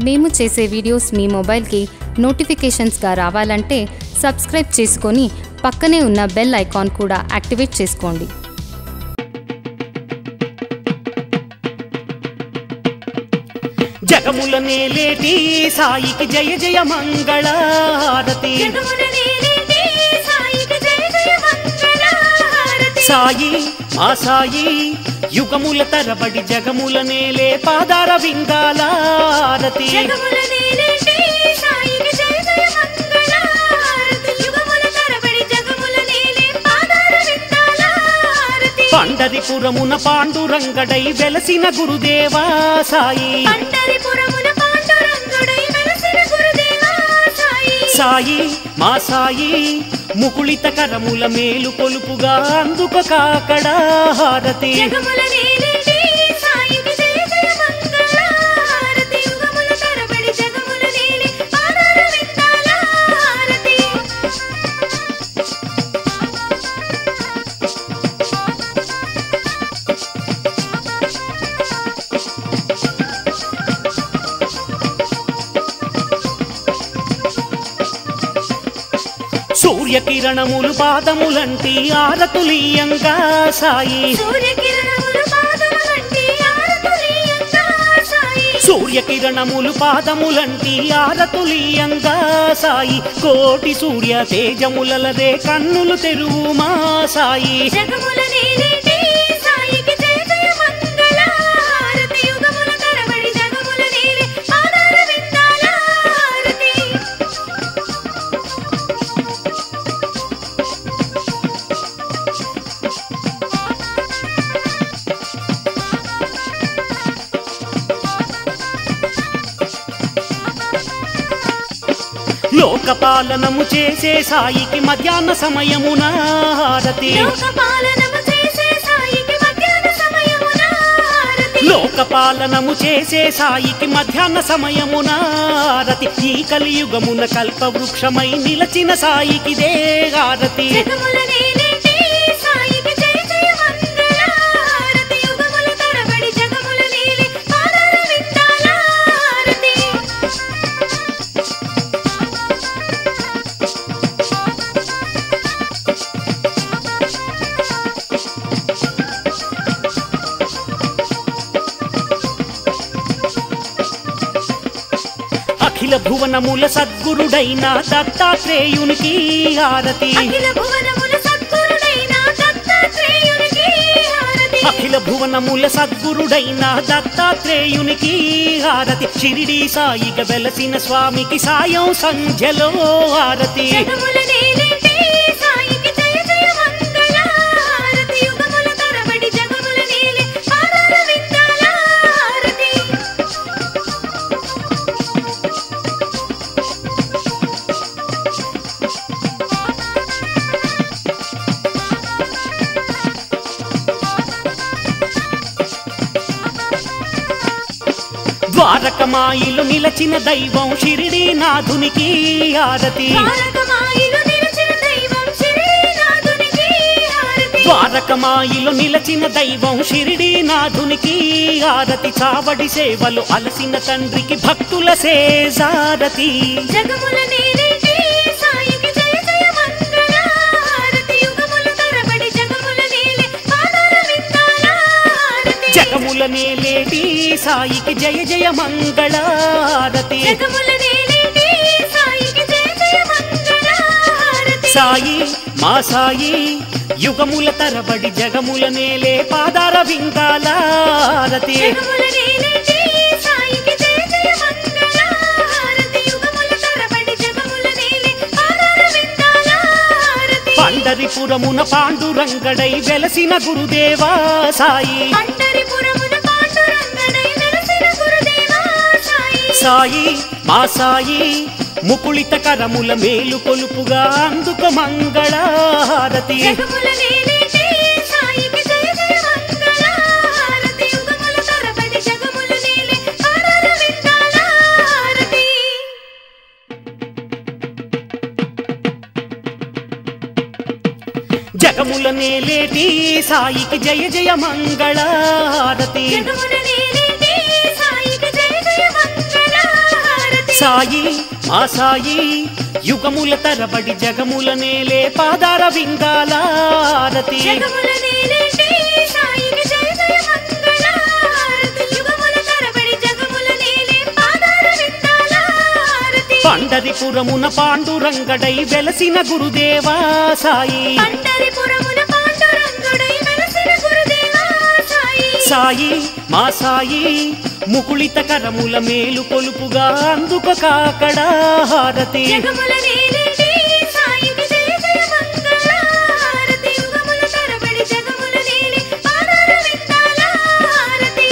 మేము చేసే వీడియోస్ మీ మొబైల్కి నోటిఫికేషన్స్గా రావాలంటే సబ్స్క్రైబ్ చేసుకొని పక్కనే ఉన్న బెల్ ఐకాన్ కూడా యాక్టివేట్ చేసుకోండి జగముల నేలేటి సాయికి జయ జయ మంగళ హారతి సాయి మా సాయి యుగముల తరబడి జగముల నేలే పాదార విందాల హారతి పండరిపురమున పాండురంగడై వెలసిన గురుదేవా సాయి సాయి మా సాయి ముకుళిత కరముల మేలు కొలుపుగా అందుక కాకడ హారతి సూర్యకిరణములు పాదములంటి ఆరతులీయంగా సాయి సూర్యకిరణములు పాదములంటి ఆరతులీయంగా సాయి కోటి సూర్య తేజములలదే కన్నులు తెరువు మా సాయి జగముల నేలేటి సాయికి జయ జయ మంగళ హారతి యుగముల తరబడి జగముల నేలే పాదార విందాల హారతి లోకపాలనము చేసే సాయికి మధ్యాహ్న సమయమున హారతి లోకపాలనము చేసే సాయికి మధ్యాహ్న సమయమున హారతి లోకపాలనము చేసే సాయికి మధ్యాహ్న సమయమున హారతి ఈ కలియుగమున కల్పవృక్షమై నిలచిన సాయికి దే హారతి జగముల నేలేటి సాయికి జయ జయ మంగళ హారతి యుగముల తరబడి జగముల నేలే పాదార విందాల హారతి అఖిల భువనముల సద్గురుడైన దత్తాత్రేయునికి హారతి అఖిల భువనముల సద్గురుడైన దత్తాత్రేయునికి హారతి అఖిల భువనముల సద్గురుడైన దత్తాత్రేయునికి హారతి షిరిడి సాయిగ వెలసిన స్వామికి సాయం సంధ్యలో హారతి జగముల నేలేటి సాయికి జయ జయ మంగళ హారతి యుగముల తరబడి జగముల నేలే పాదార విందాల హారతి ద్వారకమాయిలు నిలచిన దైవం షిరిడి నాథునికి హారతి ద్వారకమాయిలు నిలిచిన దైవం శ్రీనాథునికి హారతి ద్వారకమాయిలు నిలచిన దైవం షిరిడి నాథునికి హారతి చావడి సేవలు అలసిన తండ్రికి భక్తుల సేజారతి జగముల నేలేటి సాయికి జయ జయ మంగళ హారతి యుగముల తరబడి జగముల నేలే పాదార విందాల హారతి జగముల నేలేటి సాయికి జయ జయ మంగళారతి జగముల నేలేటి సాయికి జయ జయ మంగళ హారతి సాయి మా సాయి యుగముల తరబడి జగముల నేలే పాదార విందాలారతి జగముల నేలేటి సాయికి జయ జయ మంగళ హారతి యుగముల తరబడి జగముల నేలే పాదార విందాల హారతి పండరిపురమున పాండురంగడై వెలసిన గురుదేవా సాయి పండరిపురమున పాండురంగడై వెలసిన గురుదేవా సాయి సాయి మా సాయి ముకుళిత కరముల మేలు కొలుపుగా అందుక మంగళారతి జగముల నేలేటి సాయికి జయ జయ మంగళ హారతి యుగముల తరబడి జగముల నేలే పాదార విందాల హారతి జగముల నేలేటి సాయికి జయ జయ మంగళారతి జగమున నేలేటి సాయికి జయ జయ మంగళ సాయి మా సాయి యుగముల తరబడి జగముల నేలే పాదార వింగాలారతి జగముల నేలేటి సాయికి జయ జయ మంగళ హారతి యుగముల తరబడి జగముల నేలే పాదార విందాల హారతి పండరిపురమున పాండురంగడై వెలసిన గురుదేవా సాయి పండరిపురమున పాండురంగుడై వెలసిన గురుదేవా సాయి సాయి మా సాయి ముకుళిత కరముల మేలు కొలుపుగా అందుక కాకడా హారతి జగముల నేలేటి సాయికి జయ జయ మంగళ హారతి యుగముల తరబడి జగముల నేలే పాదార విందాల హారతి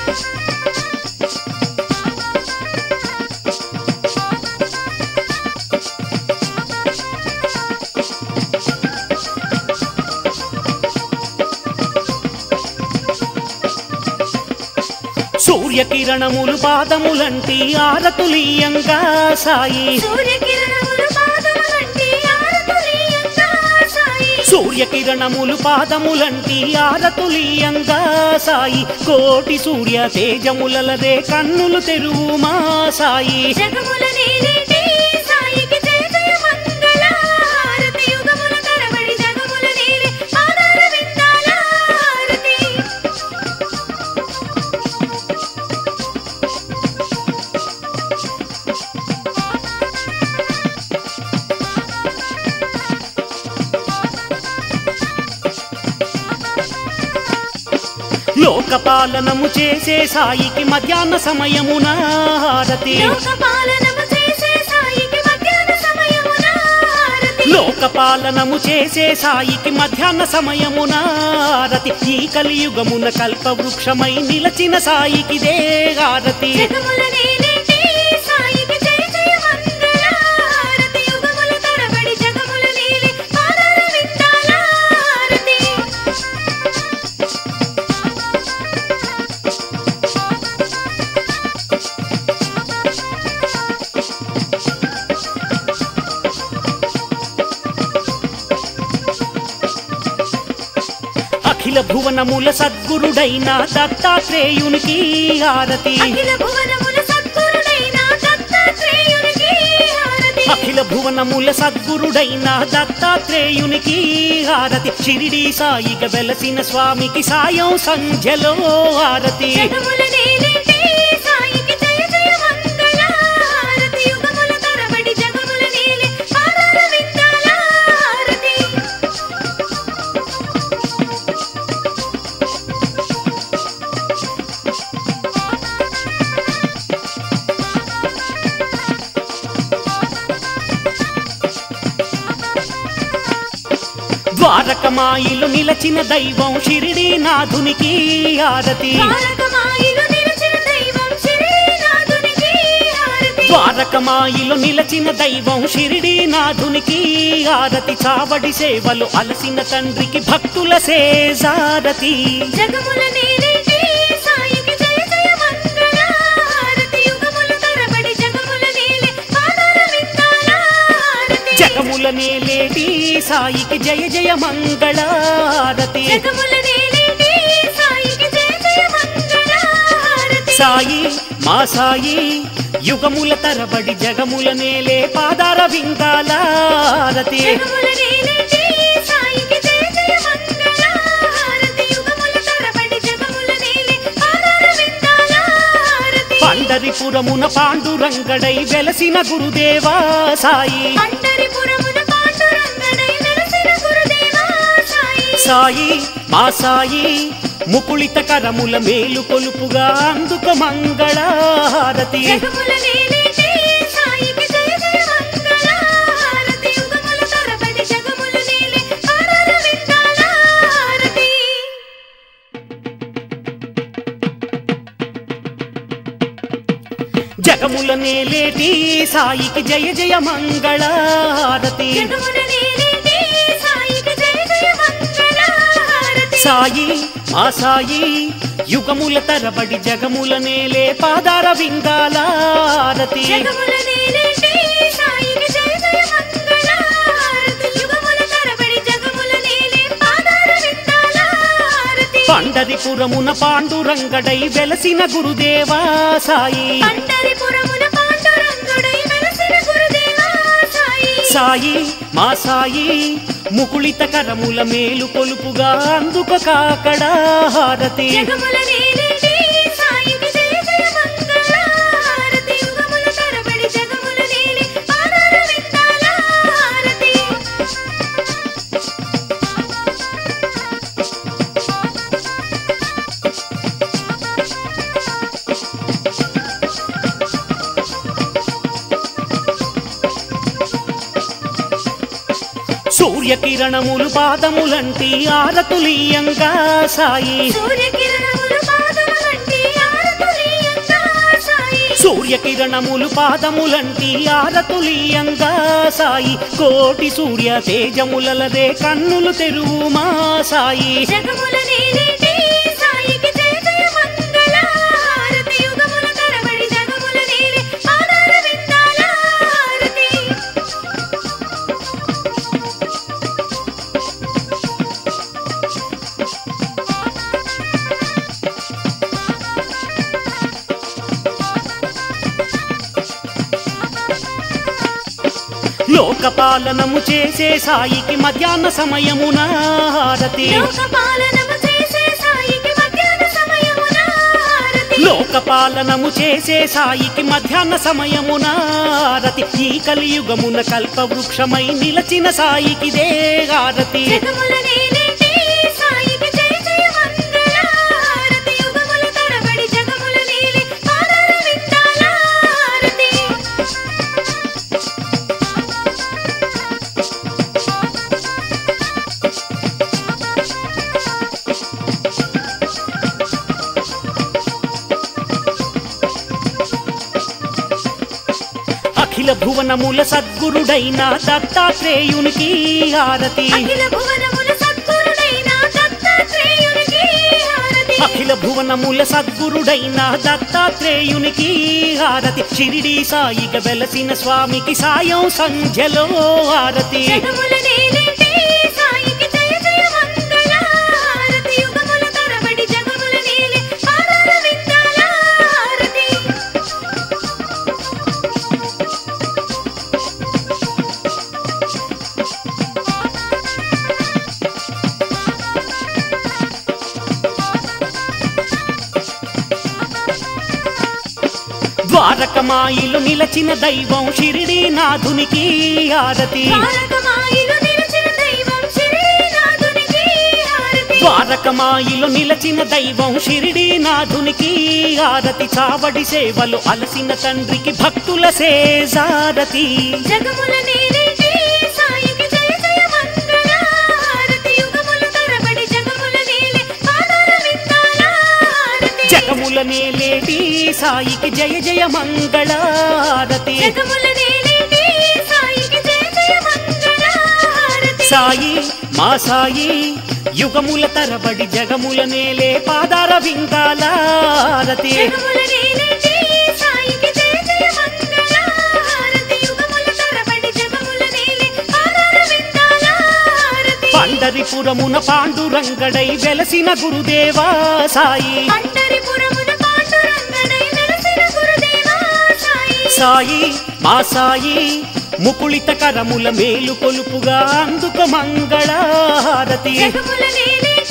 సూర్యకిరణములు పాదములంటి ఆరతులీయంగా సాయి సూర్యకిరణములు పాదములంటి ఆరతులీయంగా సాయి సూర్యకిరణములు పాదములంటి ఆరతులీయంగా సాయి కోటి సూర్య తేజములలదే కన్నులు తెరువు మా సాయి జగముల నేలేటి సాయికి జయ జయ మంగళ హారతి యుగముల తరబడి జగముల నేలే పాదార విందాల హారతి లోకపాలనము చేసే సాయికి మధ్యాహ్న సమయమున హారతి లోక పాలనము చేసే సాయికి మధ్యాహ్న సమయమున హారతి లోకపాలనము చేసే సాయికి మధ్యాహ్న సమయమున హారతి ఈ కలియుగమున కల్పవృక్షమై నిలచిన సాయికి దే హారతి జగముల నేలేటి సాయికి జయ జయ మంగళ హారతి యుగముల తరబడి జగముల నేలే పాదార విందాల హారతి అఖిల భువనముల సద్గురుడైన దత్తాత్రేయునికి హారతి అఖిల భువనముల సద్గురుడైన దత్తాత్రేయునికి హారతి అఖిల భువనముల సద్గురుడైన దత్తాత్రేయునికి హారతి షిరిడి సాయిగ వెలసిన స్వామికి సాయం సంధ్యలో హారతి జగముల నేలేటి సాయికి జయ జయ మంగళ హారతి యుగముల తరబడి జగముల నేలే పాదార విందాల హారతి ద్వారకమాయిలు నిలచిన దైవం షిరిడి నాథునికి హారతి ద్వారకమాయిలు నిలిచిన దైవం శ్రీనాథునికి హారతి ద్వారకమాయిలు నిలచిన దైవం షిరిడి నాథునికి హారతి చావడి సేవలు అలసిన తండ్రికి భక్తుల సేజారతి జగముల నేలేటి సాయికి జయ జయ మంగళ హారతి యుగముల తరబడి జగముల నేలే పాదార విందాల హారతి జగముల నేలేటి సాయికి జయ జయ మంగళారతి జగముల నేలేటి సాయికి జయ జయ మంగళ హారతి సాయి మా సాయి యుగముల తరబడి జగముల నేలే పాదార వింగాలారతి జగముల నేలేటి సాయికి జయ జయ మంగళ హారతి యుగముల తరబడి జగముల నేలే పాదార విందాల హారతి పండరిపురమున పాండురంగడై వెలసిన గురుదేవా సాయి పండరిపురమున పాండురంగడై వెలసిన గురుదేవా సాయి సాయి మా సాయి ముకుళిత కరముల మేలు కొలుపుగా అందుక మంగళారతి జగముల నేలేటి సాయికి జయ జయ మంగళ హారతి యుగముల తరబడి జగముల నేలే పాదార విందాల హారతి జగముల నేలేటి సాయికి జయ జయ మంగళారతి జగముల నేలేటి సాయికి జయ జయ మంగళ హారతి సాయి మా సాయి యుగముల తరబడి జగముల నేలే పాదార వింగాలారతి జగముల నేలేటి సాయికి జయ జయ మంగళ హారతి యుగముల తరబడి జగముల నేలే పాదార విందాల హారతి పండరిపురమున పాండురంగడై వెలసిన గురుదేవా సాయి పండరిపురమున పాండురంగుడై సాయి మా సాయి ముకుళిత కరముల మేలు కొలుపుగా అందుక కాకడ హారతి జగముల నేలేటి సాయికి జయ జయ మంగళ హారతి యుగముల తరబడి జగముల నేలి పాదార విందాల హారతి సూర్యకిరణములు పాదములంటి ఆరతులీయంగా సాయి సూర్యకిరణములు పాదములంటి ఆరతులీయంగా సాయి సూర్యకిరణములు పాదములంటి ఆరతులీయంగా సాయి కోటి సూర్య తేజములలదే కన్నులు తెరువు మా సాయి జగముల నేలేటి సాయికి జయ జయ మంగళ హారతి యుగముల తరబడి జగముల నేలి పాదార విందాల హారతి లోకపాలనము చేసే సాయికి మధ్యాహ్న సమయమున హారతి లోకపాలనము చేసే సాయికి మధ్యాహ్న సమయమున హారతి లోకపాలనము చేసే సాయికి మధ్యాహ్న సమయమున హారతి ఈ కలియుగమున కల్ప వృక్షమై నిలచిన సాయికిదే హారతి జగముల నేలేటి సాయికి జయ జయ మంగళ హారతి యుగముల తరబడి జగముల నేలి పాదార విందాల హారతి అఖిల భువనముల సద్గురుడైన దత్తాత్రేయునికి హారతి అఖిల భువనముల సద్గురుడైన దత్తాత్రేయునికి హారతి అఖిల భువనముల సద్గురుడైన దత్తాత్రేయునికి హారతి షిరిడి సాయిగా వెలసిన స్వామికి సాయం సంధ్యలో హారతి జగముల నేలేటి సాయికి జయ జయ మంగళ హారతి యుగముల తరబడి జగముల నేలి పాదార విందాల హారతి ద్వారకమాయిలు నిలచిన దైవం షిరిడి నాథునికి హారతి ద్వారకమాయిలు నిలిచిన దైవం శ్రీనాథునికి హారతి ద్వారకమాయిలు నిలచిన దైవం షిరిడి నాథునికి హారతి చావడి సేవలు అలసిన తండ్రికి భక్తుల సేజారతి జగముల నేలేటి సాయికి జయ జయ మంగళ హారతి యుగముల తరబడి జగముల నేలి పాదార విందాల హారతి జగముల నేలేటి సాయికి జయ జయ మంగళారతి జగముల నేలేటి సాయికి జయ జయ మంగళ హారతి సాయి మా సాయి యుగముల తరబడి జగముల నేలే పాదార విందాలారతి జగముల నేలేటి సాయికి జయ జయ మంగళ హారతి యుగముల తరబడి జగముల నేలి పాదార విందాల హారతి పండరిపురమున పాండురంగడై వెలసిన గురుదేవా సాయి పండరిపురమున పాండురంగడై వెలసిన గురుదేవా సాయి సాయి మా సాయి ముకుళిత కరముల మేలు కొలుపుగా అందుక మంగళారతి జగముల నేలేటి